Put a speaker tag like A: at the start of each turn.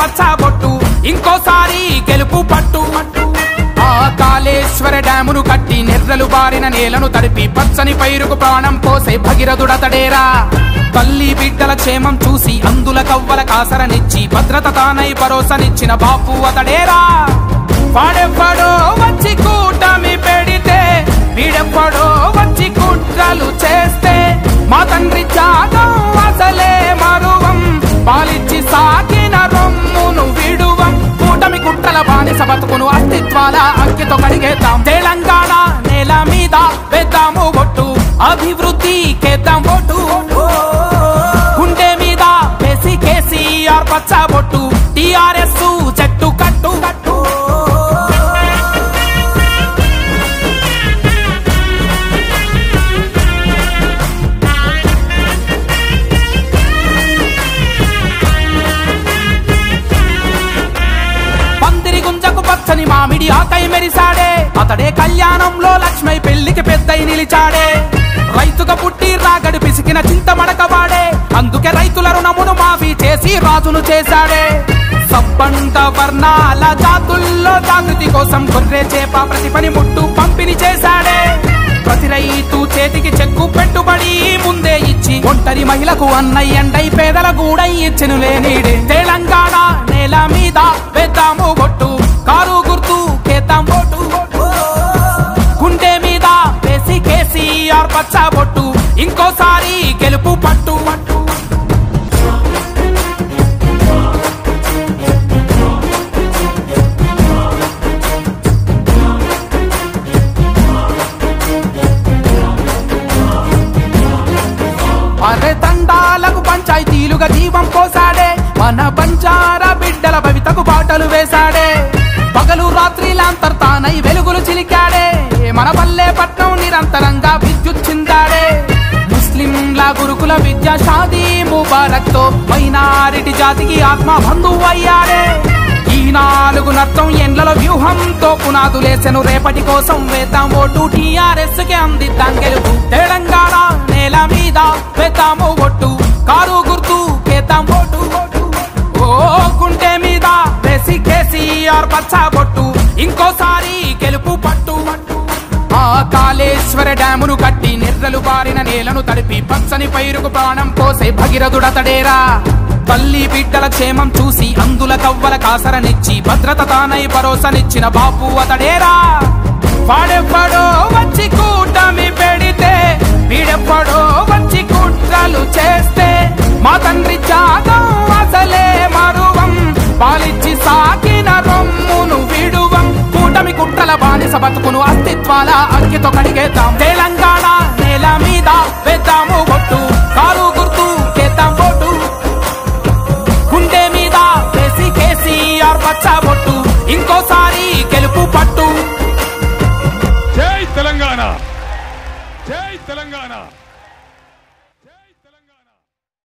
A: పచ్చబొట్టు ఇంకోసారి గెలుపు పట్టు ఆ కాళేశ్వర డ్యామును కట్టి నెర్రలు బారిన నేలను తడిపి పచ్చని పైరుకు ప్రాణం పోసే భగీరథుడతడేరా తల్లి బిడ్డల క్షేమం చూసి అందుల కవ్వల కాసరనిచ్చి భద్రత తానై భరోసనిచ్చిన బాపు అతడేరా వాడెవ్వడో వచ్చి కూటమి పెడితే వీడెవ్వడో వచ్చి కుట్రలు చేస్తే మా తండ్రి త్యాగం అసలే మరువం పాలిచ్చి సాకిన రొమ్మును విడువం కూటమి కుట్రల బానిస బతుకును అస్తిత్వాల అంకితో కడిగేద్దాం తెలంగాణ నేల మీద వేద్దాము బొట్టు అభివృద్ధి కేద్దాం బొట్టు గుండె మీద వేసి కేసీఆర్ పచ్చ బొట్టు టిఆర్ఎస్ చెట్టు కట్టు కట్టు పందిరి గుంజకు పచ్చని మామిడి ఆకై మెరిసాడే అతడే కళ్యాణంలో లక్ష్మై పెళ్లికి పెద్దై నిలిచాడే రైతుగా పుట్టి రాగడి పిసికిన చింతమడకవాడే అందుకే రైతుల రుణమును మాఫీ చేసి రాజును చేశాడే సబ్బండ వర్ణాల జాతుల్లో జాగృతి కోసం గొర్రె చేప ప్రతి పని ముట్టు పంపిణీ చేశాడే ప్రతి రైతు చేతికి చెక్కు పెట్టుబడి ముందే ఇచ్చి ఒంటరి మహిళకు అన్నయ్యండై పేదల గూడై ఇచ్చిన లేనీడే తెలంగాణ నేల మీద వేద్దాము బొట్టు కారు గుర్తు కేద్దాం బొట్టు గుండె మీద వేసి కేసీఆర్ పచ్చ బొట్టు ఇంకోసారి గెలుపు పట్టు పట్టు అరే తండాలకు పంచాయతీలుగా జీవం పోసాడే మన బంజారా బిడ్డల భవితకు బాటలు వేశాడే పగలు రాత్రి లాంతర్తానై వెలుగులు చిలికాడే మన పల్లె పట్నం నిరంతరంగా విద్యుత్ చిందాడే ముస్లింల గురుకుల విద్య షాదీ ముబారక్ తో మైనారిటీ జాతికి ఆత్మ బంధువు అయ్యాడే ఈ నాలుగు నర్థం ఎండ్లలో వ్యూహంతో పునాదులేసెను రేపటి కోసం వేద్దాం ఓటు టీఆర్ఎస్ కి అందిద్దాం గెలుపు తెలంగాణ నేల మీద వేద్దాము ఒట్టు కారు గుర్తు కేద్దాం ఓటు ఓ గుండె మీద వేసి కేసీఆర్ పచ్చ బొట్టు ఇంకోసారి గెలుపు పట్టు ఆ కాళేశ్వర డ్యామును కట్టి నిర్రలు బారిన నేలను తడిపి పచ్చని పైరుకు ప్రాణం పోసే భగీరథుడతడేరా తల్లి బిడ్డల క్షేమం చూసి అందుల కవ్వల కాసరనిచ్చి భద్రత తానై భరోసనిచ్చిన బాపు అతడేరా వాడెవ్వడో వచ్చి కూటమి పెడితే వీడెవ్వడో వచ్చి కుట్రలు చేస్తే మా తండ్రి త్యాగం అసలే మరువం పాలిచ్చి సాకిన రొమ్మును విడువం కూటమి కుట్రల బానిస బతుకును అస్తిత్వాల అంకితో కడిగేద్దాం తెలంగాణ నేల మీద వేద్దాము ఒట్టు కారు గుర్తు కేద్దాం ఓటు గుండె మీద వేసి కేసీఆర్ పచ్చ బొట్టు ఇంకోసారి గెలుపు పట్టు
B: జై తెలంగాణ జై తెలంగాణ